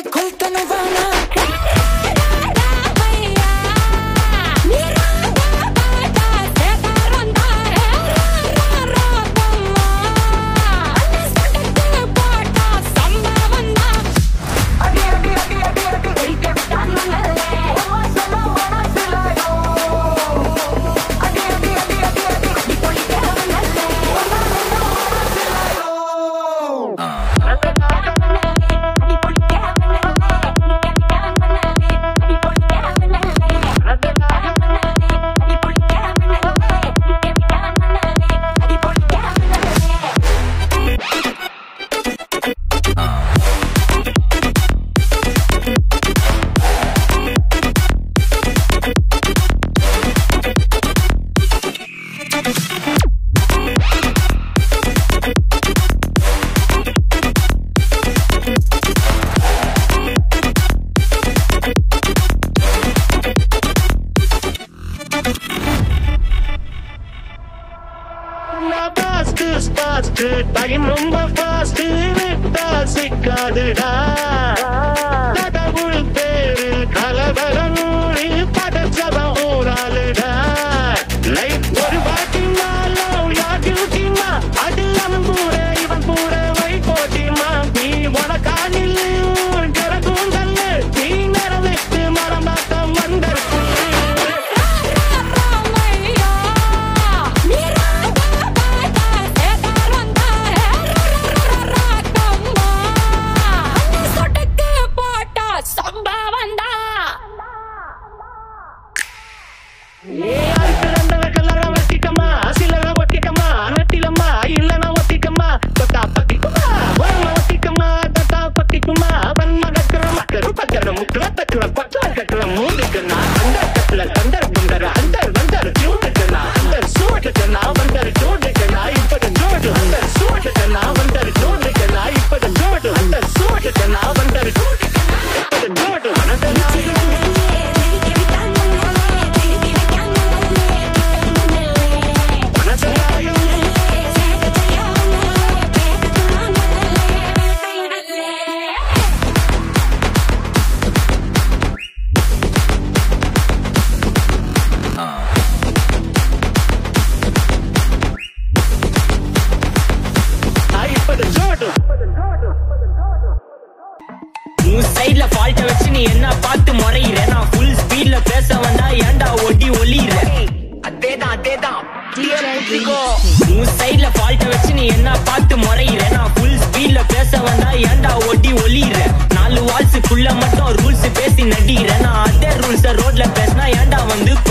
கொல்கனு வானா fast fast time ரொம்ப fast விட்டா சிக்காதுடா கடவுள் பேரு கலவரனூரி படைச்சவன் ஓராளுடா லைஃப் ஒரு வாட்டினாலும் யார் டியூட்டிமா அது அவன் கூட இவன் கூட வை போட்டிமா நீ உனக்கானில் கிடக்கும் தள்ளு நீ நிறவிட்டு மரம் பார்த்த வந்தற்கு உன் சைடுல ஃபால்ட்ட வச்சு நீ என்ன பார்த்து முறையிற நான் ஃபுல் ஸ்பீட்ல பேச வந்தா ஏன்டா ஒட்டி ஒளியிற அதேதான் அதேதான் உன் சைடுல ஃபால்ட்ட வச்சு நீ என்ன பார்த்து முறையிற நான் ஃபுல் ஸ்பீட்ல பேச வந்தா ஏன்டா ஒட்டி ஒளியிற நாலு வால்ஸுக்குள்ள மட்டும் ரூல்ஸ் பேசி நடிகிற நான் அதே ரூல்ஸ ரோட்ல பேசினா ஏன்டா வந்து